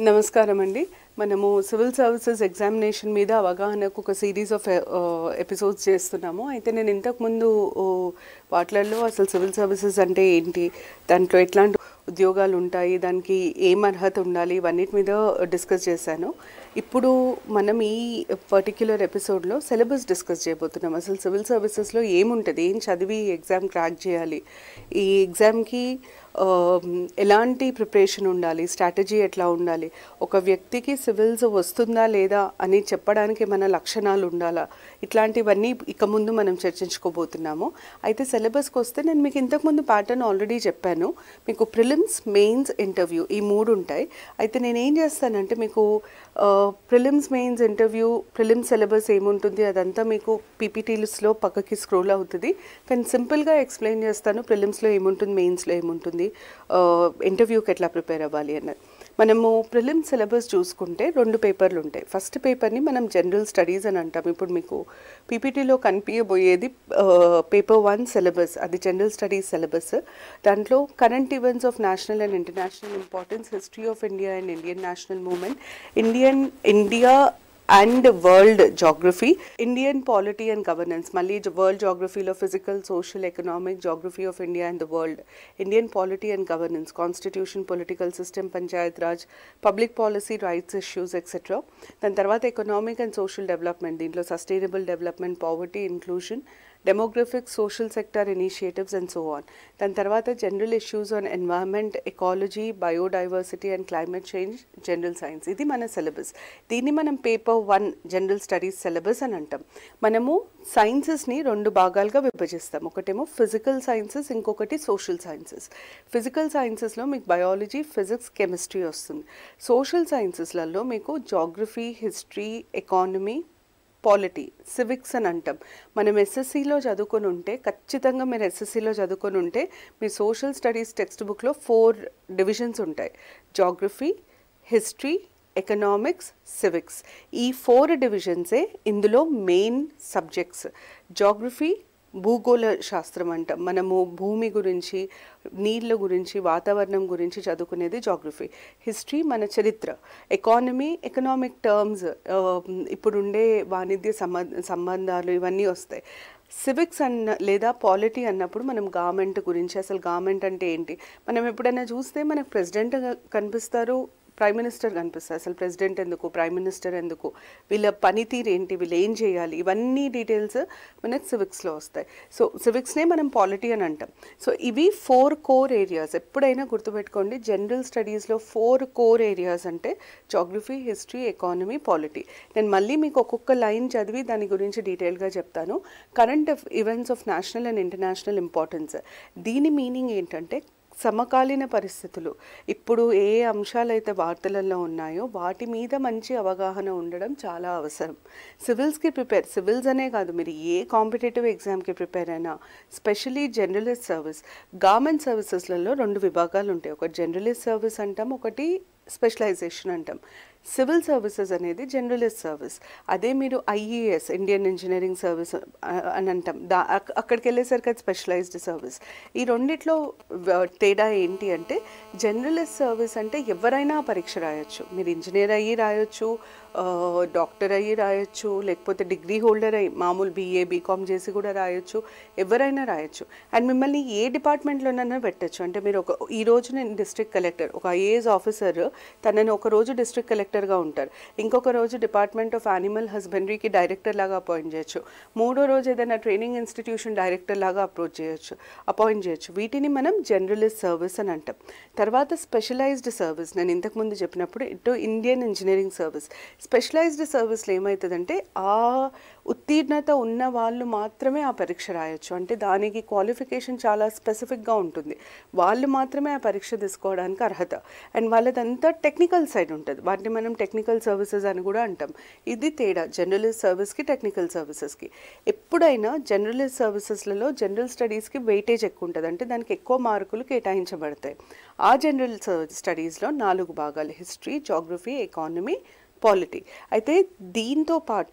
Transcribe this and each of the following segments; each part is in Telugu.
నమస్కారం అండి మనము సివిల్ సర్వీసెస్ ఎగ్జామినేషన్ మీద అవగాహనకు ఒక సిరీస్ ఆఫ్ ఎపిసోడ్స్ చేస్తున్నాము అయితే నేను ఇంతకుముందు ఓ, వాటిలలో అసలు సివిల్ సర్వీసెస్ అంటే ఏంటి దాంట్లో ఎట్లాంటి ఉద్యోగాలు ఉంటాయి దానికి ఏం అర్హత ఉండాలి ఇవన్నిటి మీద డిస్కస్ చేశాను ఇప్పుడు మనం ఈ పర్టిక్యులర్ ఎపిసోడ్లో సిలబస్ డిస్కస్ చేయబోతున్నాం అసలు సివిల్ సర్వీసెస్లో ఏముంటుంది ఏం చదివి ఎగ్జామ్ క్రాక్ చేయాలి ఈ ఎగ్జామ్కి ఆ, ఎలాంటి ప్రిపరేషన్ ఉండాలి స్ట్రాటజీ ఎట్లా ఉండాలి ఒక వ్యక్తికి సివిల్స్ వస్తుందా లేదా అని చెప్పడానికి మన లక్షణాలు ఉండాలా ఇట్లాంటివన్నీ ఇక ముందు మనం చర్చించుకోబోతున్నాము అయితే సిలబస్కి వస్తే నేను మీకు ఇంతకుముందు ప్యాటర్న్ ఆల్రెడీ చెప్పాను మీకు ప్రిలిమ్స్ మెయిన్స్ ఇంటర్వ్యూ ఈ మూడు ఉంటాయి అయితే నేను ఏం చేస్తానంటే మీకు prelims mains interview prelims syllabus ఏముంటుంది అదంతా మీకు పీపీటీస్లో పక్కకి స్క్రోల్ అవుతుంది కానీ సింపుల్గా ఎక్స్ప్లెయిన్ చేస్తాను ప్రిలిమ్స్లో ఏముంటుంది మెయిన్స్లో ఏముంటుంది ఇంటర్వ్యూకి ఎట్లా ప్రిపేర్ అవ్వాలి అన్నది మనము ప్రిలిమ్ సిలబస్ చూసుకుంటే రెండు పేపర్లు ఉంటాయి ఫస్ట్ పేపర్ని మనం జనరల్ స్టడీస్ అని అంటాం ఇప్పుడు మీకు పీపీటీలో కనిపించబోయేది పేపర్ వన్ సిలబస్ అది జనరల్ స్టడీస్ సిలబస్ దాంట్లో current events of national and international importance history of India and Indian national movement Indian India and world geography Indian polity and governance మళ్ళీ వరల్డ్ జాగ్రఫీలో physical social economic geography of India and the world Indian polity and governance constitution political system Panchayat Raj public policy rights issues etcetera దాని తర్వాత ఎకనామిక్ అండ్ సోషల్ డెవలప్మెంట్ దీంట్లో sustainable development poverty inclusion demographic social sector initiatives and so on దాని తర్వాత general issues on environment ecology biodiversity and climate change general science ఇది మన సిలబస్ దీన్ని మనం paper one general studies syllabus అని అంటాం మనము సైన్సెస్ని రెండు భాగాలుగా విభజిస్తాం ఒకటేమో ఫిజికల్ సైన్సెస్ ఇంకొకటి సోషల్ సైన్సెస్ ఫిజికల్ సైన్సెస్లో మీకు బయాలజీ ఫిజిక్స్ కెమిస్ట్రీ వస్తుంది సోషల్ సైన్సెస్లలో మీకు geography history economy polity civics అని అంటాం మనం ఎస్ఎస్సిలో చదువుకొని ఉంటే ఖచ్చితంగా మీరు ఎస్ఎస్సిలో చదువుకొని ఉంటే మీ సోషల్ స్టడీస్ టెక్స్ట్ బుక్లో ఫోర్ డివిజన్స్ ఉంటాయి జాగ్రఫీ హిస్టరీ ఎకనామిక్స్ సివిక్స్ ఈ ఫోర్ డివిజన్సే ఇందులో మెయిన్ సబ్జెక్ట్స్ జాగ్రఫీ భూగోళ శాస్త్రం అంటాం మనము భూమి గురించి నీళ్ళ గురించి వాతావరణం గురించి చదువుకునేది జాగ్రఫీ హిస్టరీ మన చరిత్ర ఎకానమీ ఎకనామిక్ టర్మ్స్ ఇప్పుడుండే వాణిజ్య సంబ సంబంధాలు ఇవన్నీ వస్తాయి సివిక్స్ అన్న లేదా పాలిటీ అన్నప్పుడు మనం గవర్నమెంట్ గురించి అసలు గవర్నమెంట్ అంటే ఏంటి మనం ఎప్పుడైనా చూస్తే మనకు ప్రెసిడెంట్ కనిపిస్తారు ప్రైమ్ మినిస్టర్ కనిపిస్తారు అసలు ప్రెసిడెంట్ ఎందుకు ప్రైమ్ మినిస్టర్ ఎందుకు వీళ్ళ పనితీరు ఏంటి వీళ్ళు ఏం చేయాలి ఇవన్నీ డీటెయిల్స్ మనకు సివిక్స్లో వస్తాయి సో సివిక్స్నే మనం పాలిటీ అని అంటాం సో ఇవి ఫోర్ కోర్ ఏరియాస్ ఎప్పుడైనా గుర్తుపెట్టుకోండి జనరల్ స్టడీస్లో ఫోర్ కోర్ ఏరియాస్ అంటే జాగ్రఫీ హిస్టరీ ఎకానమీ పాలిటీ నేను మళ్ళీ మీకు ఒక్కొక్క లైన్ చదివి దాని గురించి డీటెయిల్గా చెప్తాను current events of national and international importance దీని మీనింగ్ ఏంటంటే సమకాలీన పరిస్థితులు ఇప్పుడు ఏ అంశాలైతే వార్తలలో ఉన్నాయో వాటి మీద మంచి అవగాహన ఉండడం చాలా అవసరం సివిల్స్కి ప్రిపేర్ సివిల్స్ అనే కాదు మీరు ఏ కాంపిటేటివ్ ఎగ్జామ్కి ప్రిపేర్ అయినా స్పెషలీ జనరలిస్ట్ సర్వీస్ గవర్నమెంట్ సర్వీసెస్లలో రెండు విభాగాలు ఉంటాయి ఒకటి జనరలిస్ట్ సర్వీస్ అంటాం ఒకటి స్పెషలైజేషన్ అంటాం సివిల్ సర్వీసెస్ అనేది జనరలిస్ట్ సర్వీస్ అదే మీరు ఐఈఎస్ ఇండియన్ ఇంజనీరింగ్ సర్వీస్ అని అంటాం దా అక్- అక్కడికి వెళ్ళేసరికి అది స్పెషలైజ్డ్ సర్వీస్ ఈ రెండిట్లో వ- తేడా ఏంటి అంటే జనరలిస్ట్ సర్వీస్ అంటే ఎవరైనా పరీక్ష రాయొచ్చు మీరు ఇంజనీర్ అయ్యి రాయొచ్చు ఆ, డాక్టర్ అయ్యి రాయొచ్చు లేకపోతే డిగ్రీ హోల్డర్ అయ్యి మామూలు బీఏ బీకామ్ చేసి కూడా రాయొచ్చు ఎవరైనా రాయొచ్చు అండ్ మిమ్మల్ని ఏ డిపార్ట్మెంట్లోనైనా పెట్టచ్చు అంటే మీరు ఒక ఈ రోజు నేను డిస్ట్రిక్ట్ కలెక్టర్ ఒక ఐఏఎస్ ఆఫీసర్ తనని ఒక రోజు డిస్ట్రిక్ట్ కలెక్టర్గా ఉంటారు ఇంకొక రోజు డిపార్ట్మెంట్ ఆఫ్ యానిమల్ హస్బెండరీకి డైరెక్టర్ లాగా అపాయింట్ చేయొచ్చు మూడో రోజు ఏదైనా ట్రైనింగ్ ఇన్స్టిట్యూషన్ డైరెక్టర్ లాగా అప్రోచ్ చేయొచ్చు అపాయింట్ చేయొచ్చు వీటిని మనం జనరలిస్ట్ సర్వీస్ అని అంటాం తర్వాత స్పెషలైజ్డ్ సర్వీస్ నేను ఇంతకుముందు చెప్పినప్పుడు ఇటు ఇండియన్ ఇంజనీరింగ్ సర్వీస్ స్పెషలైజ్డ్ సర్వీస్లో ఏమవుతుందంటే ఆ ఉత్తీర్ణత ఉన్న వాళ్ళు మాత్రమే ఆ పరీక్ష రాయొచ్చు అంటే దానికి క్వాలిఫికేషన్ చాలా స్పెసిఫిక్గా ఉంటుంది వాళ్ళు మాత్రమే ఆ పరీక్ష తీసుకోవడానికి అర్హత అండ్ వాళ్ళదంతా టెక్నికల్ సైడ్ ఉంటుంది వాటిని మనం టెక్నికల్ సర్వీసెస్ అని కూడా అంటాం ఇది తేడా జనరలిస్ట్ సర్వీస్కి టెక్నికల్ సర్వీసెస్కి ఎప్పుడైనా జనరలిస్ట్ సర్వీసెస్లలో జనరల్ స్టడీస్కి వెయిటేజ్ ఎక్కువ ఉంటుంది అంటే దానికి ఎక్కువ మార్కులు కేటాయించబడతాయి ఆ జనరల్ స్టడీస్లో నాలుగు భాగాలు హిస్టరీ జాగ్రఫీ ఎకానమీ పాలిటీ అయితే దీంతో పాటు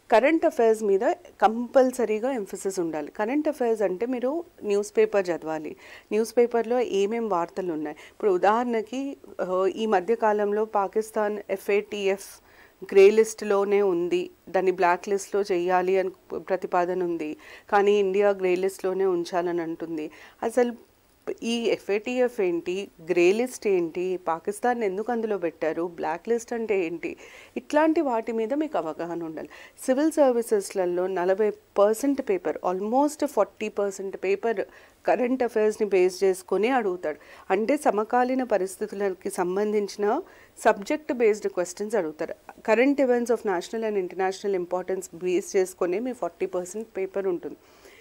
కరెంట్ అఫైర్స్ మీద కంపల్సరీగా ఎంఫసిస్ ఉండాలి కరెంట్ అఫైర్స్ అంటే మీరు న్యూస్ పేపర్ చదవాలి న్యూస్ పేపర్లో ఏమేం వార్తలు ఉన్నాయి ఇప్పుడు ఉదాహరణకి ఆ, ఈ మధ్య కాలంలో పాకిస్తాన్ ఎఫ్ఏటిఎఫ్ గ్రే లిస్ట్లోనే ఉంది దాన్ని బ్లాక్ లిస్ట్లో చేయాలి అని ప్రతిపాదన ఉంది కానీ ఇండియా గ్రే లిస్ట్లోనే ఉంచాలని అంటుంది అసలు ఈ ఎఫ్ఏటిఎఫ్ ఏంటి గ్రే లిస్ట్ ఏంటి పాకిస్తాన్ ఎందుకు అందులో పెట్టారు బ్లాక్ లిస్ట్ అంటే ఏంటి ఇట్లాంటి వాటి మీద మీకు అవగాహన ఉండాలి సివిల్ సర్వీసెస్లలో నలభై percent paper almost forty percent paper current అఫైర్స్ని బేస్ చేసుకొని అడుగుతాడు అంటే సమకాలీన పరిస్థితులకి సంబంధించిన సబ్జెక్ట్ బేస్డ్ క్వశ్చన్స్ అడుగుతారు current events of national and international importance base చేసుకొని మీ ఫార్టీ పర్సెంట్ పేపర్ ఉంటుంది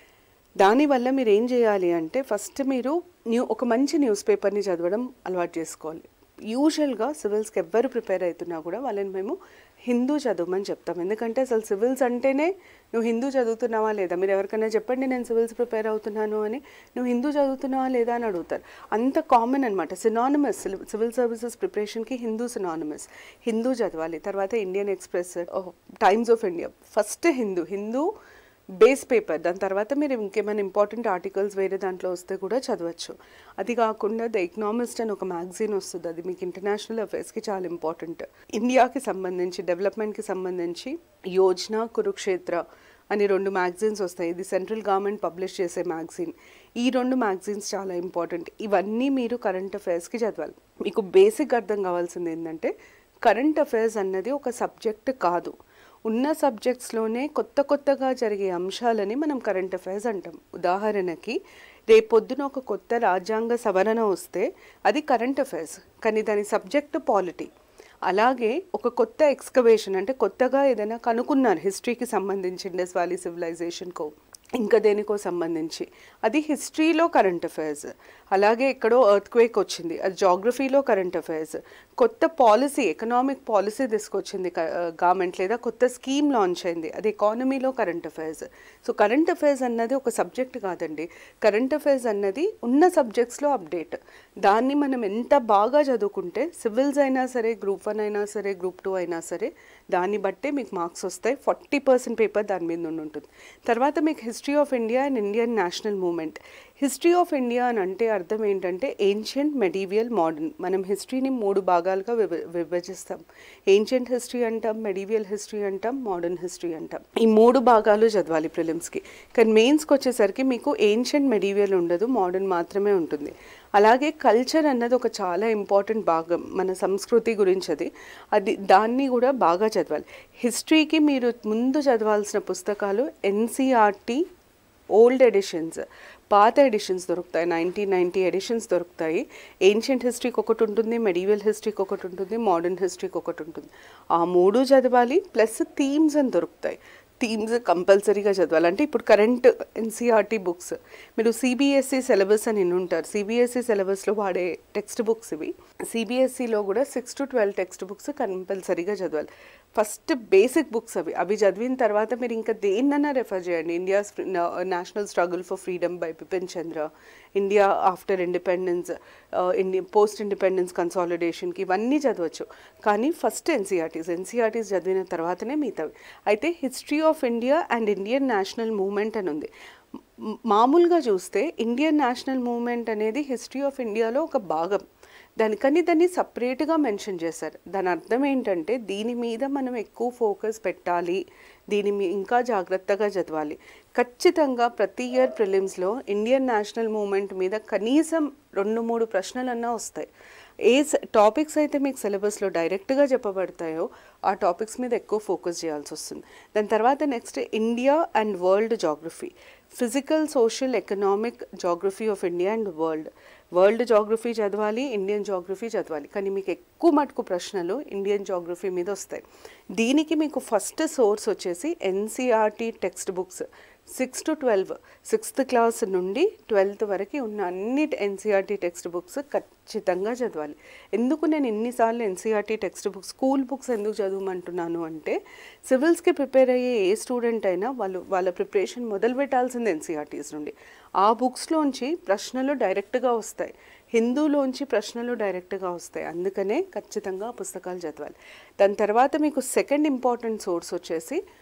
దానివల్ల మీరు ఏం చేయాలి అంటే ఫస్ట్ మీరు న్యూ ఒక మంచి న్యూస్ పేపర్ని చదవడం అలవాటు చేసుకోవాలి యూజువల్గా సివిల్స్కి ఎవ్వరు ప్రిపేర్ అవుతున్నా కూడా వాళ్ళని మేము హిందూ చదవమని చెప్తాం ఎందుకంటే అసలు సివిల్స్ అంటేనే నువ్వు హిందూ చదువుతున్నావా లేదా మీరు ఎవరికైనా చెప్పండి నేను సివిల్స్ ప్రిపేర్ అవుతున్నాను అని నువ్వు హిందూ చదువుతున్నావా లేదా అని అడుగుతారు అంత కామన్ అనమాట సినానమస్ సివిల్ సర్వీసెస్ ప్రిపరేషన్కి హిందూ సినానమస్ హిందూ చదవాలి తర్వాత Indian Express Times of India first Hindu Hindu base paper దాని తర్వాత మీరు ఇంకేమైనా ఇంపార్టెంట్ ఆర్టికల్స్ వేరే దాంట్లో వస్తే కూడా చదవచ్చు అది కాకుండా ద ఎకనామిస్ట్ అని ఒక మ్యాగజైన్ వస్తుంది అది మీకు ఇంటర్నేషనల్ అఫైర్స్కి చాలా ఇంపార్టెంట్ ఇండియాకి సంబంధించి డెవలప్మెంట్కి సంబంధించి యోజన కురుక్షేత్ర అని రెండు మ్యాగజైన్స్ వస్తాయి ఇది సెంట్రల్ గవర్నమెంట్ పబ్లిష్ చేసే మ్యాగజైన్ ఈ రెండు మ్యాగజైన్స్ చాలా ఇంపార్టెంట్ ఇవన్నీ మీరు కరెంట్ అఫైర్స్కి చదవాలి మీకు బేసిక్ అర్థం కావాల్సింది ఏంటంటే కరెంట్ అఫైర్స్ అన్నది ఒక సబ్జెక్ట్ కాదు ఉన్న సబ్జెక్ట్స్లోనే కొత్త కొత్తగా జరిగే అంశాలని మనం కరెంట్ అఫైర్స్ అంటాం ఉదాహరణకి రేపొద్దున ఒక కొత్త రాజ్యాంగ సవరణ వస్తే అది కరెంట్ అఫైర్స్ కానీ దాని సబ్జెక్ట్ పాలిటీ అలాగే ఒక కొత్త ఎక్స్కవేషన్ అంటే కొత్తగా ఏదైనా కనుక్కున్నారు హిస్టరీకి సంబంధించి ఇండస్ వ్యాలీ సివిలైజేషన్కో ఇంకా దేనికో సంబంధించి అది హిస్టరీలో కరెంట్ అఫైర్స్ అలాగే ఎక్కడో ఎర్త్ క్వేక్ వచ్చింది అది జాగ్రఫీలో కరెంట్ అఫైర్స్ కొత్త పాలసీ ఎకనామిక్ పాలసీ తీసుకొచ్చింది గవర్నమెంట్ లేదా కొత్త స్కీమ్ లాంచ్ అయింది అది ఎకానమీలో current affairs so current affairs అన్నది ఒక సబ్జెక్ట్ కాదండి కరెంట్ అఫైర్స్ అన్నది ఉన్న సబ్జెక్ట్స్లో అప్డేట్ దాన్ని మనం ఎంత బాగా చదువుకుంటే సివిల్స్ అయినా సరే గ్రూప్ వన్ అయినా సరే గ్రూప్ టూ అయినా సరే దాన్ని బట్టే మీకు మార్క్స్ వస్తాయి ఫార్టీ పర్సెంట్ పేపర్ దాని మీద నుండి ఉంటుంది తర్వాత మీకు history of India and Indian national movement history of India అని అంటే అర్థం ఏంటంటే ఏన్షియంట్ మెడీవియల్ మోడర్న్ మనం హిస్టరీని మూడు భాగాలుగా విభ విభజిస్తాం ఏన్షియంట్ హిస్టరీ అంటాం మెడీవియల్ హిస్టరీ అంటాం మోడర్న్ హిస్టరీ అంటాం ఈ మూడు భాగాలు చదవాలి ప్రిలిమ్స్కి కానీ మెయిన్స్కి వచ్చేసరికి మీకు ఏన్షియంట్ మెడీవియల్ ఉండదు మోడర్న్ మాత్రమే ఉంటుంది అలాగే కల్చర్ అన్నది ఒక చాలా ఇంపార్టెంట్ భాగం మన సంస్కృతి గురించి అది అది దాన్ని కూడా బాగా చదవాలి హిస్టరీకి మీరు ముందు చదవాల్సిన పుస్తకాలు ఎన్సీఆర్టీ ఓల్డ్ ఎడిషన్స్ పాత ఎడిషన్స్ దొరుకుతాయి నైన్టీన్ నైంటీ ఎడిషన్స్ దొరుకుతాయి ఏన్షియంట్ హిస్టరీకి ఒకటి ఉంటుంది మెడీవియల్ హిస్టరీకి ఒకటి ఉంటుంది మోడర్న్ హిస్టరీకి ఒకటి ఉంటుంది ఆ మూడు చదవాలి ప్లస్ థీమ్స్ అని దొరుకుతాయి థీమ్స్ కంపల్సరీగా చదవాలి అంటే ఇప్పుడు కరెంట్ ఎన్సీఆర్టీ బుక్స్ మీరు సిబిఎస్ఈ సిలబస్ అని ఉంటారు సిబిఎస్ఈ సిలబస్లో వాడే టెక్స్ట్ బుక్స్ ఇవి సిబిఎస్ఈలో కూడా six to twelve text books కంపల్సరీగా చదవాలి ఫస్ట్ బేసిక్ బుక్స్ అవి అవి చదివిన తర్వాత మీరు ఇంకా దేన్నైనా రెఫర్ చేయండి India's national struggle for freedom by Bipin Chandra India after independence ఇండి పోస్ట్ ఇండిపెండెన్స్ కన్సాలిడేషన్కి ఇవన్నీ చదవచ్చు కానీ ఫస్ట్ ఎన్సీఆర్టీస్ ఎన్సీఆర్టీస్ చదివిన తర్వాతనే మిగతావి అయితే history of India and Indian national movement అని ఉంది మ్- మామూలుగా చూస్తే ఇండియన్ నేషనల్ మూమెంట్ అనేది హిస్టరీ ఆఫ్ ఇండియాలో ఒక భాగం దానికని దాన్ని సపరేట్గా మెన్షన్ చేశారు దాని అర్థం ఏంటంటే దీని మీద మనం ఎక్కువ ఫోకస్ పెట్టాలి దీని మీ ఇంకా జాగ్రత్తగా చదవాలి ఖచ్చితంగా ప్రతి ఇయర్ ప్రిలిమ్స్లో ఇండియన్ నేషనల్ మూమెంట్ మీద కనీసం రెండు మూడు ప్రశ్నలన్నా వస్తాయి ఏ టాపిక్స్ అయితే మీకు సిలబస్లో డైరెక్ట్గా చెప్పబడతాయో ఆ టాపిక్స్ మీద ఎక్కువ ఫోకస్ చేయాల్సి వస్తుంది దాని తర్వాత next India and world geography physical social economic geography of India and world world geography చదవాలి ఇండియన్ జాగ్రఫీ చదవాలి కానీ మీకు ఎక్కువ మటుకు ప్రశ్నలు ఇండియన్ జాగ్రఫీ మీద వస్తాయి దీనికి మీకు ఫస్ట్ సోర్స్ వచ్చేసి NCERT textbooks six to twelve sixth class నుండి ట్వెల్త్ వరకు ఉన్న అన్ని ఎన్సీఆర్టీ టెక్స్ట్ బుక్స్ ఖచ్చితంగా చదవాలి ఎందుకు నేను ఇన్నిసార్లు NCERT textbooks school books ఎందుకు చదవమంటున్నాను అంటే సివిల్స్కి ప్రిపేర్ అయ్యే ఏ స్టూడెంట్ అయినా వాళ్ళు వాళ్ళ ప్రిపరేషన్ మొదలు పెట్టాల్సింది ఎన్సీఆర్టీస్ నుండి ఆ బుక్స్లోంచి ప్రశ్నలు డైరెక్ట్గా వస్తాయి హిందూలోంచి ప్రశ్నలు డైరెక్ట్గా వస్తాయి అందుకనే ఖచ్చితంగా ఆ పుస్తకాలు చదవాలి దాని తర్వాత మీకు సెకండ్ ఇంపార్టెంట్ సోర్స్ వచ్చేసి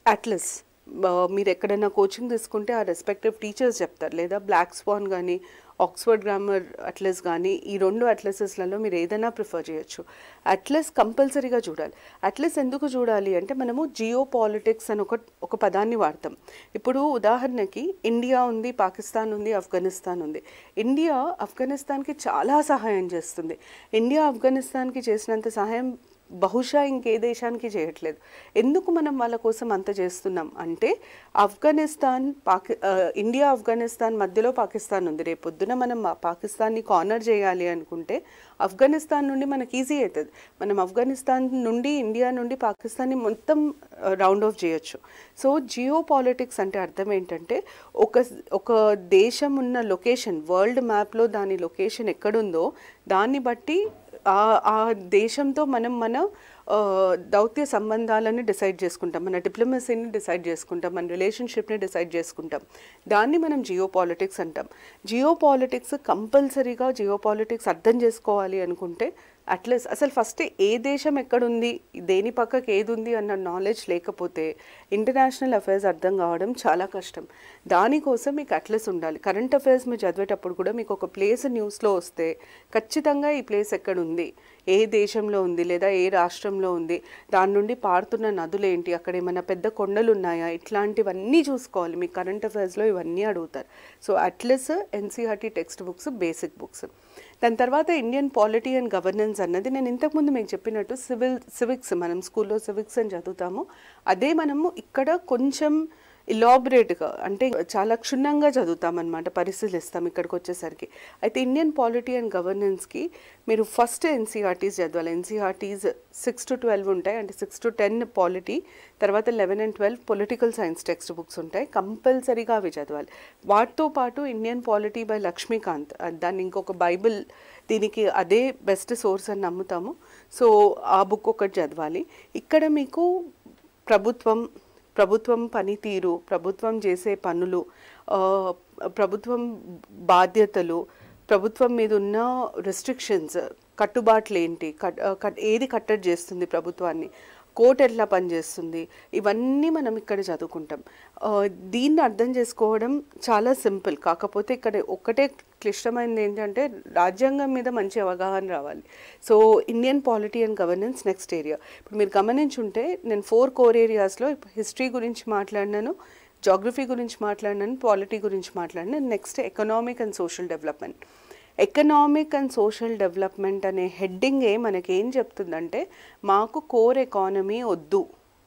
అట్లస్ మీరు ఎక్కడైనా కోచింగ్ తీసుకుంటే ఆ రెస్పెక్టివ్ టీచర్స్ చెప్తారు లేదా బ్లాక్ స్పాన్ కానీ ఆక్స్ఫర్డ్ గ్రామర్ అట్లస్ కానీ ఈ రెండు అట్లసెస్లలో మీరు ఏదైనా ప్రిఫర్ చేయొచ్చు అట్లస్ కంపల్సరీగా చూడాలి అట్లస్ ఎందుకు చూడాలి అంటే మనము జియో పాలిటిక్స్ అని ఒక ఒక పదాన్ని వాడతాం ఇప్పుడు ఉదాహరణకి ఇండియా ఉంది పాకిస్తాన్ ఉంది ఆఫ్ఘనిస్తాన్ ఉంది ఇండియా ఆఫ్ఘనిస్తాన్కి చాలా సహాయం చేస్తుంది ఇండియా ఆఫ్ఘనిస్తాన్కి చేసినంత సహాయం బహుశా ఇంకే దేశానికి చేయట్లేదు ఎందుకు మనం వాళ్ళ కోసం అంత చేస్తున్నాం అంటే ఆఫ్ఘనిస్తాన్ పాకి ఆ, ఇండియా ఆఫ్ఘనిస్తాన్ మధ్యలో పాకిస్తాన్ ఉంది రేపు పొద్దున మనం ఆ పాకిస్తాన్ని కార్నర్ చేయాలి అనుకుంటే ఆఫ్ఘనిస్తాన్ నుండి మనకి ఈజీ అవుతుంది మనం ఆఫ్ఘనిస్తాన్ నుండి ఇండియా నుండి పాకిస్తాన్ని మొత్తం రౌండ్ ఆఫ్ చేయొచ్చు సో జియో పాలిటిక్స్ అంటే అర్థం ఏంటంటే ఒక ఒక దేశం ఉన్న లొకేషన్ వరల్డ్ మ్యాప్లో దాని లొకేషన్ ఎక్కడుందో దాన్ని బట్టి ఆ ఆ దేశంతో మనం మన ఆ, దౌత్య సంబంధాలను డిసైడ్ చేసుకుంటాం మన డిప్లొమసీని డిసైడ్ చేసుకుంటాం మన రిలేషన్షిప్ని డిసైడ్ చేసుకుంటాం దాన్ని మనం జియో పాలిటిక్స్ అంటాం జియో పాలిటిక్స్ కంపల్సరీగా జియో పాలిటిక్స్ అర్థం చేసుకోవాలి అనుకుంటే అట్లీస్ట్ అసలు ఫస్ట్ ఏ దేశం ఎక్కడుంది దేని పక్కకి ఏది ఉంది అన్న నాలెడ్జ్ లేకపోతే ఇంటర్నేషనల్ అఫైర్స్ అర్థం కావడం చాలా కష్టం దానికోసం మీకు అట్లస్ ఉండాలి కరెంట్ అఫైర్స్ మీరు చదివేటప్పుడు కూడా మీకు ఒక ప్లేస్ న్యూస్లో వస్తే ఖచ్చితంగా ఈ ప్లేస్ ఎక్కడ ఉంది ఏ దేశంలో ఉంది లేదా ఏ రాష్ట్రంలో ఉంది దాని నుండి పారుతున్న నదులు ఏంటి అక్కడ ఏమైనా పెద్ద కొండలు ఉన్నాయా ఇట్లాంటివన్నీ చూసుకోవాలి మీ కరెంట్ అఫైర్స్లో ఇవన్నీ అడుగుతారు so atlas NCERT textbooks basic books దాని తర్వాత ఇండియన్ పాలిటీ అండ్ గవర్నెన్స్ అన్నది నేను ఇంతకుముందు మీకు చెప్పినట్టు సివిల్ సివిక్స్ మనం స్కూల్లో సివిక్స్ అని చదువుతాము అదే మనము ఇక్కడ కొంచెం ఇలాబరేట్గా అంటే చాలా క్షుణ్ణంగా చదువుతామన్నమాట పరిశీలిస్తాం ఇక్కడికి వచ్చేసరికి అయితే ఇండియన్ పాలిటీ అండ్ గవర్నెన్స్కి మీరు ఫస్ట్ ఎన్సీఆర్టీస్ చదవాలి ఎన్సీఆర్టీస్ సిక్స్ టు ట్వెల్వ్ ఉంటాయి అంటే సిక్స్ టు టెన్ పాలిటీ తర్వాత eleven and twelve political science textbooks ఉంటాయి కంపల్సరీగా అవి చదవాలి వాటితో పాటు ఇండియన్ పాలిటీ బై లక్ష్మీకాంత్ అది దాన్ని ఇంకొక బైబిల్ దీనికి అదే బెస్ట్ సోర్స్ అని నమ్ముతాము సో ఆ బుక్ ఒకటి చదవాలి ఇక్కడ మీకు ప్రభుత్వం ప్రభుత్వం పనితీరు ప్రభుత్వం చేసే పనులు ఆ, ప్రభుత్వం బాధ్యతలు ప్రభుత్వం మీద ఉన్న రెస్ట్రిక్షన్స్ కట్టుబాట్లు ఏంటి కట్ ఆ, కట్ ఏది కట్టడి చేస్తుంది ప్రభుత్వాన్ని కోర్టు ఎట్లా పనిచేస్తుంది ఇవన్నీ మనం ఇక్కడ చదువుకుంటాం ఆ, దీన్ని అర్థం చేసుకోవడం చాలా సింపుల్ కాకపోతే ఇక్కడ ఒక్కటే క్లిష్టమైనది ఏంటంటే రాజ్యాంగం మీద మంచి అవగాహన రావాలి so Indian polity and governance next area ఇప్పుడు మీరు గమనించుంటే నేను ఫోర్ కోర్ ఏరియాస్లో హిస్టరీ గురించి మాట్లాడినాను జాగ్రఫీ గురించి మాట్లాడినాను పాలిటీ గురించి మాట్లాడినాను next economic and social development economic and social development అనే హెడ్డింగే మనకేం చెప్తుందంటే మాకు కోర్ ఎకానమీ వద్దు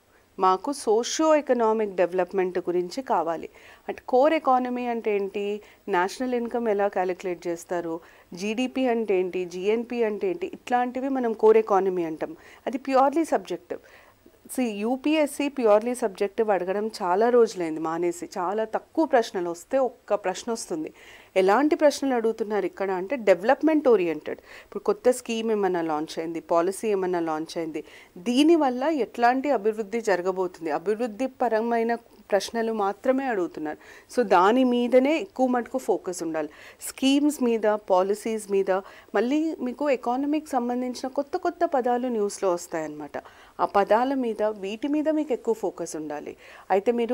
మాకు సోషియో ఎకనామిక్ డెవలప్మెంట్ గురించి కావాలి అంటే కోర్ ఎకానమీ అంటే ఏంటి నేషనల్ ఇన్కమ్ ఎలా క్యాలిక్యులేట్ చేస్తారు జీడిపి అంటే ఏంటి జిఎన్పి అంటే ఏంటి ఇట్లాంటివి మనం కోర్ ఎకానమీ అంటాం అది ప్యూర్లీ సబ్జెక్టివ్ సి యూపీఎస్సి ప్యూర్లీ సబ్జెక్టివ్ అడగడం చాలా రోజులైంది మానేసి చాలా తక్కువ ప్రశ్నలు వస్తే ఒక్క ప్రశ్న వస్తుంది ఎలాంటి ప్రశ్నలు అడుగుతున్నారు ఇక్కడ అంటే డెవలప్మెంట్ ఓరియంటెడ్ ఇప్పుడు కొత్త స్కీమ్ ఏమైనా లాంచ్ అయింది పాలసీ ఏమైనా లాంచ్ అయింది దీనివల్ల ఎట్లాంటి అభివృద్ధి జరగబోతుంది అభివృద్ధి పరమైన ప్రశ్నలు మాత్రమే అడుగుతున్నారు సో దాని మీదనే ఎక్కువ మటుకు ఫోకస్ ఉండాలి స్కీమ్స్ మీద పాలసీస్ మీద మళ్ళీ మీకు ఎకానమీకి సంబంధించిన కొత్త కొత్త పదాలు న్యూస్లో వస్తాయన్నమాట ఆ పదాల మీద వీటి మీద మీకు ఎక్కువ ఫోకస్ ఉండాలి అయితే మీరు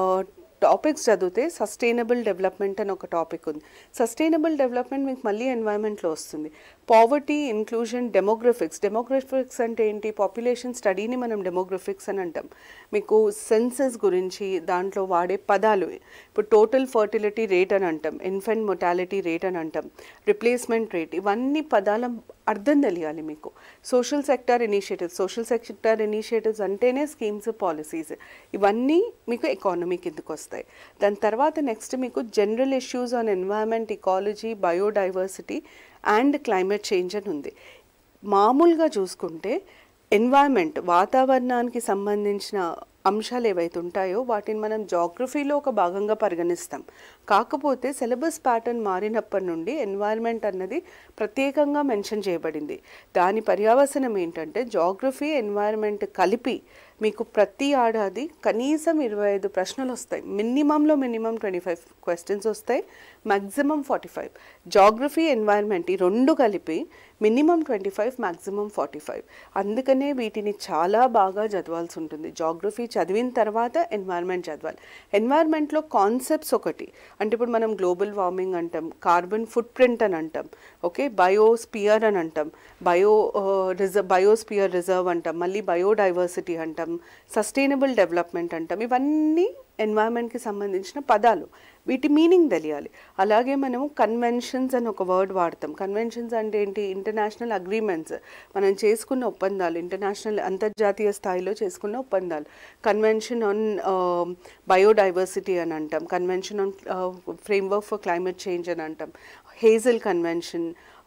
టాపిక్స్ చదివితే సస్టైనబుల్ డెవలప్మెంట్ అని ఒక టాపిక్ ఉంది సస్టైనబుల్ డెవలప్మెంట్ మీకు మళ్ళీ ఎన్వైరన్మెంట్లో వస్తుంది పావర్టీ ఇన్క్లూజన్ డెమోగ్రఫిక్స్ డెమోగ్రఫిక్స్ అంటే ఏంటి పాపులేషన్ స్టడీని మనం డెమోగ్రఫిక్స్ అని అంటాం మీకు సెన్సెస్ గురించి దాంట్లో వాడే పదాలు ఇప్పుడు టోటల్ ఫర్టిలిటీ రేట్ అని అంటాం ఇన్ఫెంట్ మొటాలిటీ రేట్ అని అంటాం రిప్లేస్మెంట్ రేట్ ఇవన్నీ పదాల అర్థం తెలియాలి మీకు social sector initiatives social sector initiatives అంటేనే స్కీమ్స్ పాలసీస్ ఇవన్నీ మీకు ఎకానమీ కిందకు వస్తాయి దాని తర్వాత నెక్స్ట్ మీకు general issues on environment ecology biodiversity and climate change అని ఉంది మామూలుగా చూసుకుంటే ఎన్వైరన్మెంట్ వాతావరణానికి సంబంధించిన అంశాలు ఏవైతే ఉంటాయో వాటిని మనం జాగ్రఫీలో ఒక భాగంగా పరిగణిస్తాం కాకపోతే సిలబస్ ప్యాటర్న్ మారినప్పటి నుండి ఎన్వైరన్మెంట్ అన్నది ప్రత్యేకంగా మెన్షన్ చేయబడింది దాని పర్యావసనం ఏంటంటే జాగ్రఫీ ఎన్వైరన్మెంట్ కలిపి మీకు ప్రతి ఏడాది కనీసం ఇరవై ఐదు ప్రశ్నలు వస్తాయి మినిమంలో మినిమం ట్వంటీ ఫైవ్ క్వశ్చన్స్ వస్తాయి maximum forty five geography environment ఈ రెండు కలిపి minimum twenty five maximum forty five అందుకనే వీటిని చాలా బాగా చదవాల్సి ఉంటుంది జాగ్రఫీ చదివిన తర్వాత ఎన్వైర్న్మెంట్ చదవాలి ఎన్వైర్న్మెంట్లో కాన్సెప్ట్స్ ఒకటి అంటే ఇప్పుడు మనం గ్లోబల్ వార్మింగ్ అంటాం కార్బన్ ఫుట్ ప్రింట్ అని అంటాం ఓకే బయోస్పియర్ అని అంటాం బయో రిజర్వ్ బయోస్పియర్ రిజర్వ్ అంటాం మళ్ళీ బయోడైవర్సిటీ అంటాం సస్టైనబుల్ డెవలప్మెంట్ అంటాం ఇవన్నీ ఎన్వైర్న్మెంట్కి సంబంధించిన పదాలు వీటి మీనింగ్ తెలియాలి అలాగే మనము కన్వెన్షన్స్ అని ఒక వర్డ్ వాడతాం కన్వెన్షన్స్ అంటే ఏంటి ఇంటర్నేషనల్ అగ్రిమెంట్స్ మనం చేసుకున్న ఒప్పందాలు ఇంటర్నేషనల్ అంతర్జాతీయ స్థాయిలో చేసుకున్న ఒప్పందాలు కన్వెన్షన్ ఆన్ బయోడైవర్సిటీ అని అంటాం convention on framework for climate change అని అంటాం హేజల్ కన్వెన్షన్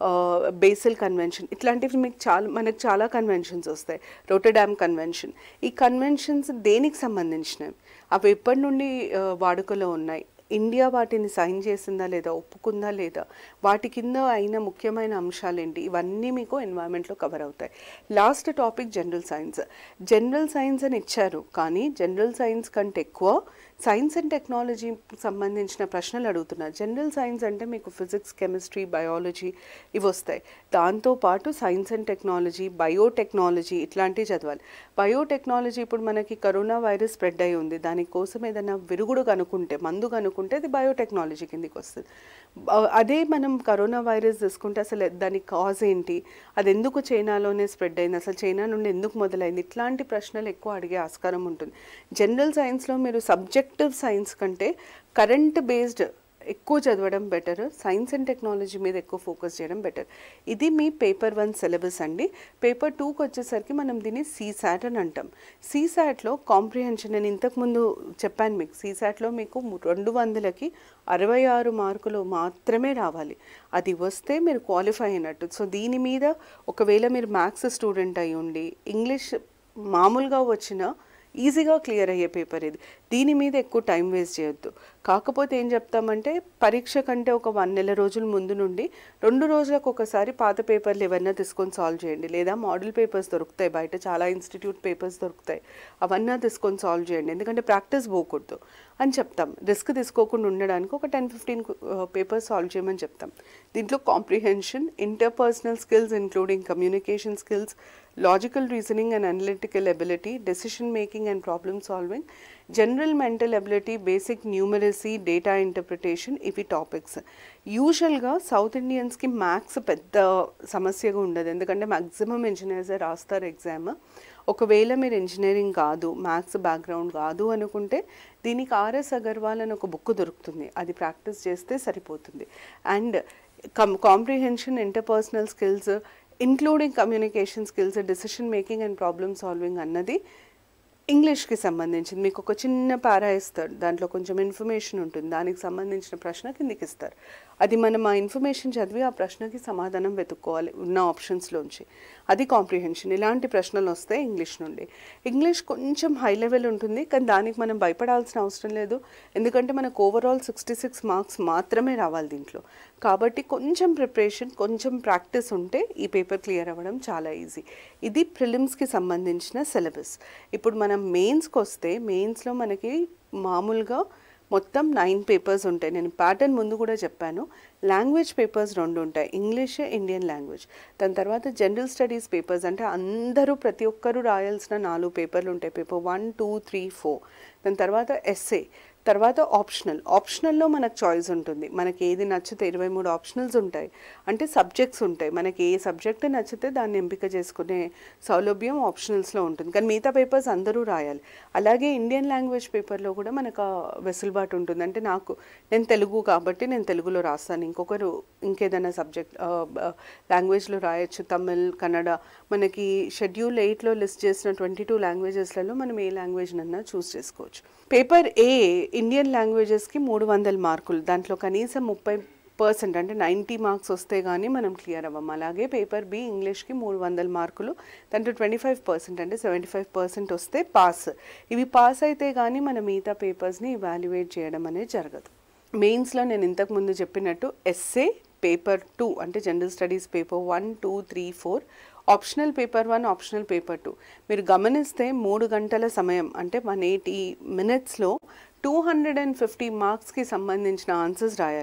బేసిల్ కన్వెన్షన్ ఇట్లాంటివి మీకు చాలా మనకు చాలా కన్వెన్షన్స్ వస్తాయి రోటర్డామ్ కన్వెన్షన్ ఈ కన్వెన్షన్స్ దేనికి సంబంధించినవి అవి ఎప్పటి నుండి ఆ, వాడుకలో ఉన్నాయి ఇండియా వాటిని సైన్ చేసిందా లేదా ఒప్పుకుందా లేదా వాటి కింద అయిన ముఖ్యమైన అంశాలు ఏంటి ఇవన్నీ మీకు ఎన్వైరన్మెంట్లో కవర్ అవుతాయి last topic general science general science అని ఇచ్చారు కానీ జనరల్ సైన్స్ కంటే ఎక్కువ సైన్స్ అండ్ టెక్నాలజీ సంబంధించిన ప్రశ్నలు అడుగుతున్నారు జనరల్ సైన్స్ అంటే మీకు ఫిజిక్స్ కెమిస్ట్రీ బయాలజీ ఇవి వస్తాయి దాంతోపాటు సైన్స్ అండ్ టెక్నాలజీ బయోటెక్నాలజీ ఇట్లాంటివి చదవాలి బయోటెక్నాలజీ ఇప్పుడు మనకి కరోనా వైరస్ స్ప్రెడ్ అయి ఉంది దానికోసం ఏదైనా విరుగుడు కనుక్కుంటే మందు కనుక్కుంటే అది బయోటెక్నాలజీ కిందకి వస్తుంది బ- అదే మనం కరోనా వైరస్ తీసుకుంటే అసలు దాని కాజ్ ఏంటి అది ఎందుకు చైనాలోనే స్ప్రెడ్ అయింది అసలు చైనా నుండి ఎందుకు మొదలైంది ఇట్లాంటి ప్రశ్నలు ఎక్కువ అడిగే ఆస్కారం ఉంటుంది జనరల్ సైన్స్లో మీరు సబ్జెక్టివ్ సైన్స్ కంటే కరెంట్ బేస్డ్ ఎక్కువ చదవడం బెటర్ సైన్స్ అండ్ టెక్నాలజీ మీద ఎక్కువ ఫోకస్ చేయడం బెటర్ ఇది మీ పేపర్ వన్ సిలబస్ అండి పేపర్ టూకి వచ్చేసరికి మనం దీన్ని సీసాట్ అని అంటాం సీసాట్లో కాంప్రిహెన్షన్ నేను ఇంతకుముందు చెప్పాను మీకు సీసాట్లో మీకు రెండు వందలకి అరవై ఆరు మార్కులు మాత్రమే రావాలి అది వస్తే మీరు క్వాలిఫై అయినట్టు సో దీని మీద ఒకవేళ మీరు మ్యాథ్స్ స్టూడెంట్ అయి ఉండి ఇంగ్లీష్ మామూలుగా వచ్చిన ఈజీగా క్లియర్ అయ్యే పేపర్ ఇది దీని మీద ఎక్కువ టైం వేస్ట్ చేయొద్దు కాకపోతే ఏం చెప్తామంటే పరీక్ష కంటే ఒక వన్ నెల రోజుల ముందు నుండి రెండు రోజులకు ఒకసారి పాత పేపర్లు ఏవన్నా తీసుకొని సాల్వ్ చేయండి లేదా మోడల్ పేపర్స్ దొరుకుతాయి బయట చాలా ఇన్స్టిట్యూట్ పేపర్స్ దొరుకుతాయి అవన్నీ తీసుకొని సాల్వ్ చేయండి ఎందుకంటే ప్రాక్టీస్ పోకూడదు అని చెప్తాం రిస్క్ తీసుకోకుండా ఉండడానికి ఒక టెన్ ఫిఫ్టీన్ పేపర్స్ సాల్వ్ చేయమని చెప్తాం దీంట్లో comprehension interpersonal skills including communication skills logical reasoning and analytical ability decision making and problem solving general mental ability basic numeracy data interpretation ఇవి టాపిక్స్ యూజువల్గా సౌత్ ఇండియన్స్కి మ్యాథ్స్ పెద్ద సమస్యగా ఉండదు ఎందుకంటే మ్యాక్సిమం ఇంజనీర్సే రాస్తారు ఎగ్జామ్ ఒకవేళ మీరు ఇంజనీరింగ్ కాదు మ్యాథ్స్ బ్యాక్గ్రౌండ్ కాదు అనుకుంటే దీనికి ఆర్ఎస్ అగర్వాల్ అని ఒక బుక్ దొరుకుతుంది అది ప్రాక్టీస్ చేస్తే సరిపోతుంది and come comprehension interpersonal skills including communication skills decision making and problem solving అన్నది ఇంగ్లీష్కి సంబంధించింది మీకు ఒక చిన్న పారా ఇస్తాడు దాంట్లో కొంచెం ఇన్ఫర్మేషన్ ఉంటుంది దానికి సంబంధించిన ప్రశ్న కిందికి ఇస్తారు అది మనం ఆ ఇన్ఫర్మేషన్ చదివి ఆ ప్రశ్నకి సమాధానం వెతుక్కోవాలి ఉన్న ఆప్షన్స్లోంచి అది కాంప్రిహెన్షన్ ఇలాంటి ప్రశ్నలు వస్తాయి ఇంగ్లీష్ నుండి ఇంగ్లీష్ కొంచెం హై లెవెల్ ఉంటుంది కానీ దానికి మనం భయపడాల్సిన అవసరం లేదు ఎందుకంటే మనకు ఓవరాల్ సిక్స్టీ సిక్స్ మార్క్స్ మాత్రమే రావాలి దీంట్లో కాబట్టి కొంచెం ప్రిపరేషన్ కొంచెం ప్రాక్టీస్ ఉంటే ఈ పేపర్ క్లియర్ అవ్వడం చాలా ఈజీ ఇది ప్రిలిమ్స్కి సంబంధించిన సిలబస్ ఇప్పుడు మనం మెయిన్స్కి వస్తే మెయిన్స్లో మనకి మామూలుగా మొత్తం నైన్ పేపర్స్ ఉంటాయి నేను ప్యాటర్న్ ముందు కూడా చెప్పాను లాంగ్వేజ్ పేపర్స్ రెండు ఉంటాయి ఇంగ్లీష్ ఇండియన్ లాంగ్వేజ్ దాని తర్వాత జనరల్ స్టడీస్ పేపర్స్ అంటే అందరూ ప్రతి ఒక్కరూ రాయాల్సిన నాలుగు పేపర్లు ఉంటాయి paper one two three four దాని తర్వాత ఎస్ఏ తర్వాత ఆప్షనల్ ఆప్షనల్లో మనకు చాయిస్ ఉంటుంది మనకి ఏది నచ్చితే ఇరవై మూడు ఆప్షనల్స్ ఉంటాయి అంటే సబ్జెక్ట్స్ ఉంటాయి మనకి ఏ సబ్జెక్ట్ నచ్చితే దాన్ని ఎంపిక చేసుకునే సౌలభ్యం ఆప్షనల్స్లో ఉంటుంది కానీ మిగతా పేపర్స్ అందరూ రాయాలి అలాగే ఇండియన్ లాంగ్వేజ్ పేపర్లో కూడా మనకు ఆ వెసులుబాటు ఉంటుంది అంటే నాకు నేను తెలుగు కాబట్టి నేను తెలుగులో రాస్తాను ఇంకొకరు ఇంకేదైనా సబ్జెక్ట్ లాంగ్వేజ్లో రాయొచ్చు తమిళ్ కన్నడ మనకి షెడ్యూల్ ఎయిట్లో లిస్ట్ చేసిన ట్వంటీ టూ లాంగ్వేజెస్లలో మనం ఏ లాంగ్వేజ్ నన్నా చూస్ చేసుకోవచ్చు పేపర్ ఏ ఇండియన్ లాంగ్వేజెస్కి మూడు వందల మార్కులు దాంట్లో కనీసం ముప్పై పర్సెంట్ అంటే నైంటీ మార్క్స్ వస్తే కానీ మనం క్లియర్ అవ్వం అలాగే పేపర్ బి ఇంగ్లీష్కి మూడు వందల మార్కులు దాంట్లో ట్వంటీ ఫైవ్ పర్సెంట్ అంటే సెవెంటీ ఫైవ్ పర్సెంట్ వస్తే పాస్ ఇవి పాస్ అయితే కానీ మనం మిగతా పేపర్స్ని ఇవాల్యుయేట్ చేయడం అనేది జరగదు మెయిన్స్లో నేను ఇంతకు ముందు చెప్పినట్టు ఎస్ఏ పేపర్ టూ అంటే general studies paper one two three four optional paper one optional paper two మీరు గమనిస్తే మూడు గంటల సమయం అంటే వన్ ఎయిటీ మినిట్స్లో టూ హండ్రెడ్ అండ్ ఫిఫ్టీ మార్క్స్కి సంబంధించిన ఆన్సర్స్ రాయాలి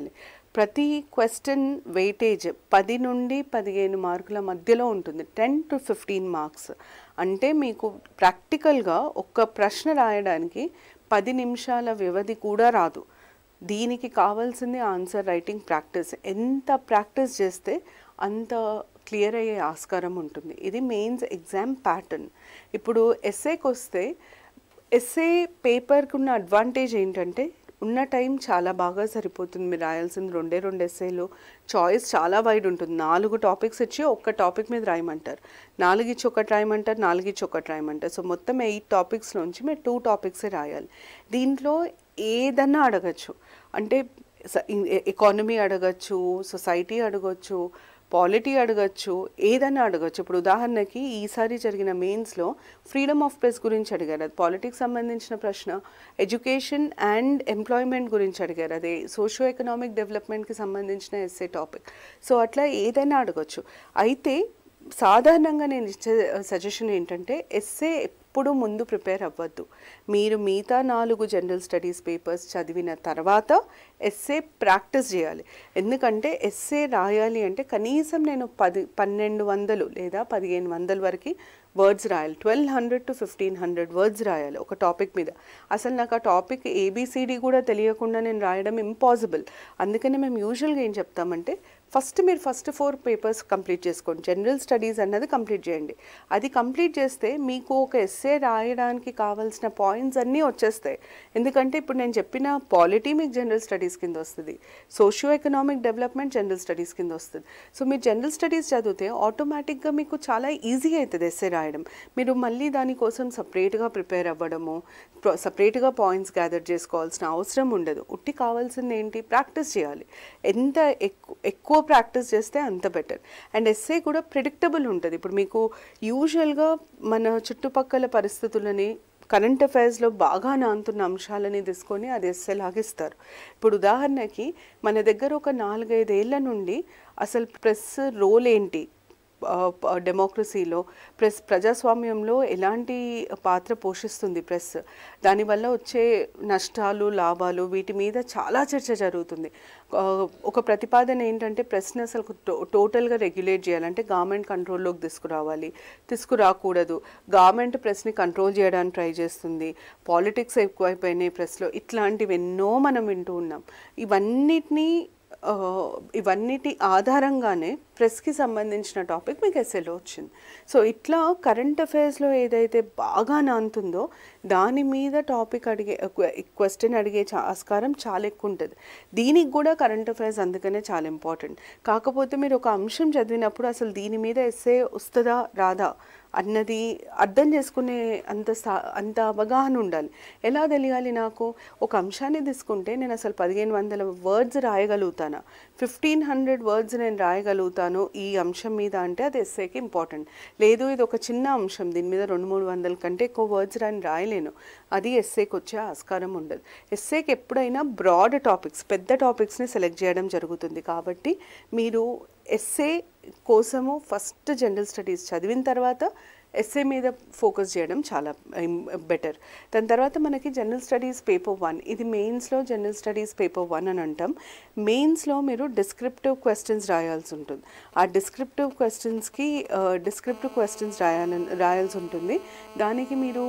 ప్రతి క్వశ్చన్ వెయిటేజ్ పది నుండి పదిహేను మార్కుల మధ్యలో ఉంటుంది టెన్ టు ఫిఫ్టీన్ మార్క్స్ అంటే మీకు ప్రాక్టికల్గా ఒక్క ప్రశ్న రాయడానికి పది నిమిషాల వ్యవధి కూడా రాదు దీనికి కావాల్సింది ఆన్సర్ రైటింగ్ ప్రాక్టీస్ ఎంత ప్రాక్టీస్ చేస్తే అంత క్లియర్ అయ్యే ఆస్కారం ఉంటుంది ఇది మెయిన్స్ ఎగ్జామ్ ప్యాటర్న్ ఇప్పుడు ఎస్ఏకి వస్తే ఎస్ఏ పేపర్కి ఉన్న అడ్వాంటేజ్ ఏంటంటే ఉన్న టైం చాలా బాగా సరిపోతుంది మీరు రాయాల్సింది రెండే రెండు ఎస్ఏలు చాయిస్ చాలా వైడ్ ఉంటుంది నాలుగు టాపిక్స్ ఇచ్చి ఒక్క టాపిక్ మీద రాయమంటారు నాలుగు ఇచ్చి ఒకటి రాయమంటారు నాలుగు ఇచ్చి ఒకటి రాయమంటారు సో మొత్తం ఎయిట్ టాపిక్స్లోంచి మీరు టూ టాపిక్సే రాయాలి దీంట్లో ఏదన్నా అడగచ్చు అంటే ఎకానమీ అడగచ్చు సొసైటీ అడగచ్చు పాలిటీ అడగచ్చు ఏదైనా అడగచ్చు ఇప్పుడు ఉదాహరణకి ఈసారి జరిగిన మెయిన్స్లో ఫ్రీడమ్ ఆఫ్ ప్రెస్ గురించి అడిగారు అది పాలిటిక్స్ సంబంధించిన ప్రశ్న ఎడ్యుకేషన్ అండ్ ఎంప్లాయ్మెంట్ గురించి అడిగారు అదే సోషో ఎకనామిక్ డెవలప్మెంట్కి సంబంధించిన ఎస్ఏ టాపిక్ సో అట్లా ఏదైనా అడగచ్చు అయితే సాధారణంగా నేను ఇచ్చే సజెషన్ ఏంటంటే ఎస్ఏ ఎప్పుడు ముందు ప్రిపేర్ అవ్వద్దు మీరు మిగతా నాలుగు జనరల్ స్టడీస్ పేపర్స్ చదివిన తర్వాత ఎస్ఏ ప్రాక్టీస్ చేయాలి ఎందుకంటే ఎస్ఏ రాయాలి అంటే కనీసం నేను పది పన్నెండు వందలు లేదా పదిహేను వందల వరకు వర్డ్స్ రాయాలి twelve hundred to fifteen hundred words రాయాలి ఒక టాపిక్ మీద అసలు నాకు ఆ టాపిక్ ఏబిసిడి కూడా తెలియకుండా నేను రాయడం ఇంపాసిబుల్ అందుకని మేము యూజువల్గా ఏం చెప్తామంటే ఫస్ట్ మీరు ఫస్ట్ ఫోర్ పేపర్స్ కంప్లీట్ చేసుకోండి జనరల్ స్టడీస్ అన్నది కంప్లీట్ చేయండి అది కంప్లీట్ చేస్తే మీకు ఒక ఎస్సే రాయడానికి కావాల్సిన పాయింట్స్ అన్నీ వచ్చేస్తాయి ఎందుకంటే ఇప్పుడు నేను చెప్పిన పాలిటీ మీకు జనరల్ స్టడీస్ కింద వస్తుంది socio economic development general studies కింద వస్తుంది సో మీరు జనరల్ స్టడీస్ చదివితే ఆటోమేటిక్గా మీకు చాలా ఈజీ అవుతుంది ఎస్సే రాయడం మీరు మళ్ళీ దానికోసం సపరేట్గా ప్రిపేర్ అవ్వడము సపరేట్గా పాయింట్స్ గ్యాదర్ చేసుకోవాల్సిన అవసరం ఉండదు ఉట్టి కావాల్సింది ఏంటి ప్రాక్టీస్ చేయాలి ఎంత ఎక్కువ ఎక్కువ ప్రాక్టీస్ చేస్తే అంత బెటర్ అండ్ ఎస్ఏ కూడా ప్రిడిక్టబుల్ ఉంటుంది ఇప్పుడు మీకు యూజువల్గా మన చుట్టుపక్కల పరిస్థితులని కరెంట్ అఫైర్స్లో బాగా నాంతున్న అంశాలని తీసుకొని అది ఎస్ఏ లాగిస్తారు ఇప్పుడు ఉదాహరణకి మన దగ్గర ఒక నాలుగైదేళ్ల నుండి అసలు ప్రెస్ రోల్ ఏంటి డెమోక్రసీలో ప్రెస్ ప్రజాస్వామ్యంలో ఎలాంటి పాత్ర పోషిస్తుంది ప్రెస్ దానివల్ల వచ్చే నష్టాలు లాభాలు వీటి మీద చాలా చర్చ జరుగుతుంది ఆ, ఒక ప్రతిపాదన ఏంటంటే ప్రెస్ని అసలు టో టోటల్గా రెగ్యులేట్ చేయాలంటే గవర్నమెంట్ కంట్రోల్లోకి తీసుకురావాలి తీసుకురాకూడదు గవర్నమెంట్ ప్రెస్ని కంట్రోల్ చేయడానికి ట్రై చేస్తుంది పాలిటిక్స్ ఎక్కువైపోయినాయి ప్రెస్లో ఇట్లాంటివి ఎన్నో మనం వింటూ ఉన్నాం ఇవన్నిటినీ ఆ, ఇవన్నిటి ఆధారంగానే ప్రెస్కి సంబంధించిన టాపిక్ మీకు ఎస్ఏలో వచ్చింది సో ఇట్లా కరెంట్ అఫైర్స్లో ఏదైతే బాగా నాంతుందో దాని మీద టాపిక్ అడిగే క్వశ్చన్ అడిగే చా- ఆస్కారం చాలా ఎక్కువ ఉంటుంది దీనికి కూడా కరెంట్ అఫైర్స్ అందుకనే చాలా ఇంపార్టెంట్ కాకపోతే మీరు ఒక అంశం చదివినప్పుడు అసలు దీని మీద ఎస్ఏ వస్తుందా రాదా అన్నది అర్థం చేసుకునే అంత స్థా- అంత అవగాహన ఉండాలి ఎలా తెలియాలి నాకు ఒక అంశాన్ని తీసుకుంటే నేను అసలు పదిహేను వందల వర్డ్స్ రాయగలుగుతానా ఫిఫ్టీన్ హండ్రెడ్ వర్డ్స్ నేను రాయగలుగుతాను ఈ అంశం మీద అంటే అది ఎస్ఏకి ఇంపార్టెంట్ లేదు ఇది ఒక చిన్న అంశం దీని మీద రెండు మూడు వందల కంటే ఎక్కువ వర్డ్స్ రాని రాయలేను అది ఎస్ఏకి వచ్చే ఆస్కారం ఉండదు ఎస్ఏకి ఎప్పుడైనా బ్రాడ్ టాపిక్స్ పెద్ద టాపిక్స్ని సెలెక్ట్ చేయడం జరుగుతుంది కాబట్టి మీరు ఎస్ఏ కోసము ఫస్ట్ జనరల్ స్టడీస్ చదివిన తర్వాత ఎస్ఏ మీద ఫోకస్ చేయడం చాలా బెటర్ దాని తర్వాత మనకి జనరల్ స్టడీస్ పేపర్ వన్ ఇది మెయిన్స్లో జనరల్ స్టడీస్ పేపర్ వన్ అని అంటాం మెయిన్స్లో మీరు డిస్క్రిప్టివ్ క్వశ్చన్స్ రాయాల్సి ఉంటుంది ఆ డిస్క్రిప్టివ్ క్వశ్చన్స్కి డిస్క్రిప్టివ్ క్వశ్చన్స్ రాయాలని రాయాల్సి ఉంటుంది దానికి మీరు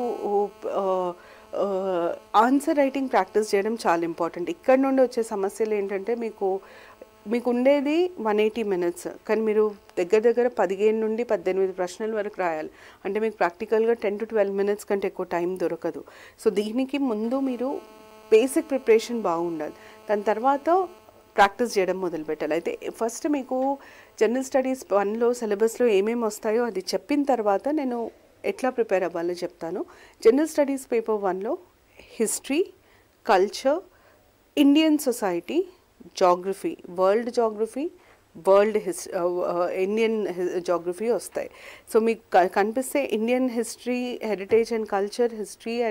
ఆన్సర్ రైటింగ్ ప్రాక్టీస్ చేయడం చాలా ఇంపార్టెంట్ ఇక్కడ నుండి వచ్చే సమస్యలు ఏంటంటే మీకు మీకు ఉండేది వన్ ఎయిటీ మినిట్స్ కానీ మీరు దగ్గర దగ్గర పదిహేను నుండి పద్దెనిమిది ప్రశ్నల వరకు రాయాలి అంటే మీకు ప్రాక్టికల్గా టెన్ టు ట్వెల్వ్ మినిట్స్ కంటే ఎక్కువ టైం దొరకదు సో దీనికి ముందు మీరు బేసిక్ ప్రిపరేషన్ బాగుండాలి దాని తర్వాత ప్రాక్టీస్ చేయడం మొదలు పెట్టాలి అయితే ఫస్ట్ మీకు జనరల్ స్టడీస్ వన్లో సిలబస్లో ఏమేమి వస్తాయో అది చెప్పిన తర్వాత నేను ఎట్లా ప్రిపేర్ అవ్వాలో చెప్తాను జనరల్ స్టడీస్ పేపర్ వన్లో history culture Indian society geography world geography world his Indian geography వస్తాయి సో మీకు క- కనిపిస్తే Indian history heritage and culture history and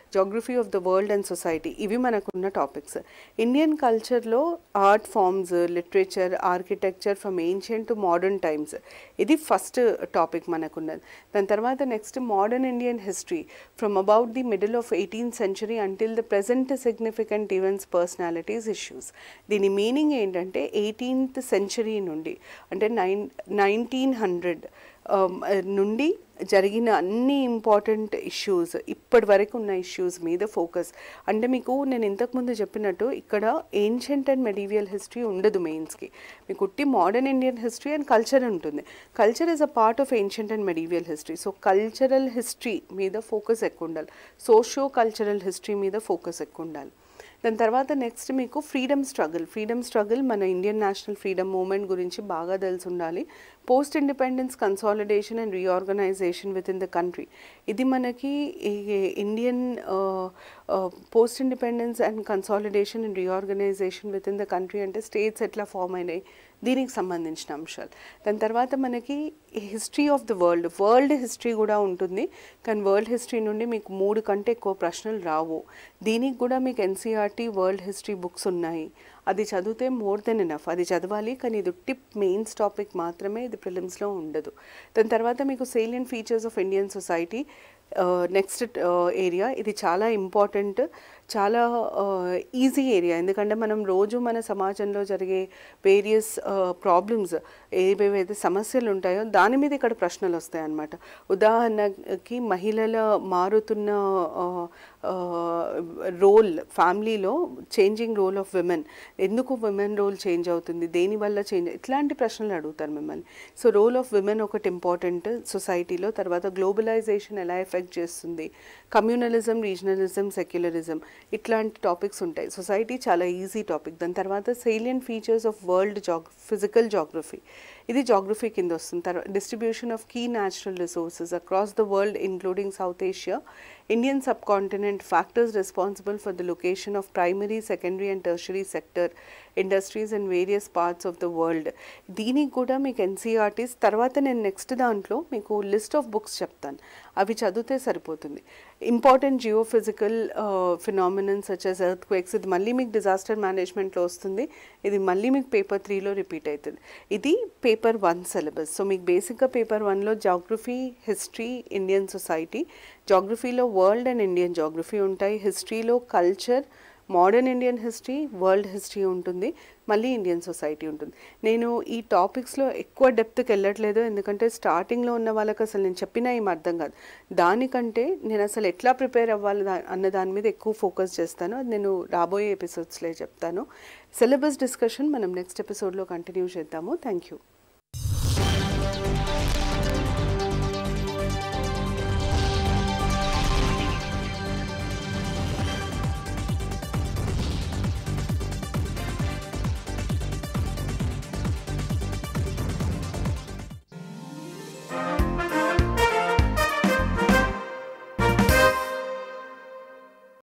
geography of the world and society ఇవి మనకున్న టాపిక్స్ ఇండియన్ కల్చర్లో art forms literature architecture from ancient to modern times ఇది ఫస్ట్ టాపిక్ మనకున్నది దాని తర్వాత next modern Indian history from about the middle of eighteenth century until the present significant events personalities issues దీని మీనింగ్ ఏంటంటే ఎయిటీన్త్ సెంచరీ నుండి అంటే నైన్ నైన్టీన్ హండ్రెడ్ నుండి జరిగిన అన్ని ఇంపార్టెంట్ ఇష్యూస్ ఇప్పటి వరకు ఉన్న ఇష్యూస్ మీద ఫోకస్ అంటే మీకు నేను ఇంతకుముందు చెప్పినట్టు ఇక్కడ ఏన్షియంట్ అండ్ మెడీవియల్ హిస్టరీ ఉండదు మెయిన్స్కి మీకు ఉట్టి modern Indian history and culture ఉంటుంది culture is a part of ancient and medieval history so cultural history మీద ఫోకస్ ఎక్కువ ఉండాలి సోషో కల్చరల్ హిస్టరీ మీద ఫోకస్ ఎక్కువ ఉండాలి దాని తర్వాత నెక్స్ట్ మీకు ఫ్రీడమ్ స్ట్రగుల్ ఫ్రీడమ్ స్ట్రగుల్ మన ఇండియన్ నేషనల్ ఫ్రీడమ్ మూమెంట్ గురించి బాగా తెలిసి ఉండాలి post independence consolidation and reorganisation within the country ఇది మనకి Indian post independence and consolidation and reorganisation within the country అంటే స్టేట్స్ ఎట్లా ఫామ్ అయినాయి దీనికి సంబంధించిన అంశాలు దాని తర్వాత మనకి history of the world world history కూడా ఉంటుంది కానీ వరల్డ్ హిస్టరీ నుండి మీకు మూడు కంటే ఎక్కువ ప్రశ్నలు రావు దీనికి కూడా మీకు ఎన్సీఆర్టీ వరల్డ్ హిస్టరీ బుక్స్ ఉన్నాయి అది చదివితే మోర్ దెన్ ఎనఫ్ అది చదవాలి కానీ ఇది టిప్ మెయిన్స్ టాపిక్ మాత్రమే ఇది ప్రిలిమ్స్లో ఉండదు దాని తర్వాత మీకు salient features of Indian society next area ఇది చాలా ఇంపార్టెంట్ చాలా ఈజీ ఏరియా ఎందుకంటే మనం రోజు మన సమాజంలో జరిగే వేరియస్ ప్రాబ్లమ్స్ ఏవేవైతే సమస్యలు ఉంటాయో దాని మీద ఇక్కడ ప్రశ్నలు వస్తాయి అన్నమాట ఉదాహరణకి మహిళల మారుతున్న రోల్ ఫ్యామిలీలో చేంజింగ్ రోల్ ఆఫ్ విమెన్ ఎందుకు విమెన్ రోల్ చేంజ్ అవుతుంది దేనివల్ల చేంజ్ ఇట్లాంటి ప్రశ్నలు అడుగుతారు మిమ్మల్ని సో రోల్ ఆఫ్ విమెన్ ఒకటి ఇంపార్టెంట్ సొసైటీలో తర్వాత గ్లోబలైజేషన్ ఎలా ఎఫెక్ట్ చేస్తుంది కమ్యూనలిజం రీజనలిజం సెక్యులరిజం ఇట్లాంటి టాపిక్స్ ఉంటాయి సొసైటీ చాలా ఈజీ టాపిక్ దాని తర్వాత సేలియన్ ఫీచర్స్ ఆఫ్ వరల్డ్ జాగ్ ఫిజికల్ జాగ్రఫీ ఇది జాగ్రఫీ కింద వస్తుంది తర్వాత distribution of key natural resources across the world including South Asia Indian subcontinent factors responsible for the location of primary secondary and tertiary sector industries and various parts of the world దీనికి కూడా మీకు ఎన్సీఆర్టీస్ తర్వాత నేను నెక్స్ట్ దాంట్లో మీకు లిస్ట్ ఆఫ్ బుక్స్ చెప్తాను అవి చదివితే సరిపోతుంది important geophysical phenomenon such as earthquakes ఇది మళ్ళీ మీకు డిజాస్టర్ మేనేజ్మెంట్లో వస్తుంది ఇది మళ్ళీ మీకు పేపర్ త్రీలో రిపీట్ అవుతుంది ఇది పేపర్ వన్ సిలబస్ సో మీకు బేసిక్గా పేపర్ వన్లో జాగ్రఫీ హిస్టరీ ఇండియన్ సొసైటీ జాగ్రఫీలో వరల్డ్ అండ్ ఇండియన్ జాగ్రఫీ ఉంటాయి హిస్టరీలో culture modern Indian history world history ఉంటుంది మళ్ళీ ఇండియన్ సొసైటీ ఉంటుంది నేను ఈ టాపిక్స్లో ఎక్కువ డెప్త్కి వెళ్ళట్లేదు ఎందుకంటే స్టార్టింగ్లో ఉన్న వాళ్ళకి అసలు నేను చెప్పినా ఏం అర్థం కాదు దానికంటే నేను అసలు ఎట్లా ప్రిపేర్ అవ్వాలి దా- అన్న దాని మీద ఎక్కువ ఫోకస్ చేస్తాను అది నేను రాబోయే ఎపిసోడ్స్లో చెప్తాను సిలబస్ డిస్కషన్ మనం నెక్స్ట్ ఎపిసోడ్లో కంటిన్యూ చేద్దాము థ్యాంక్ యూ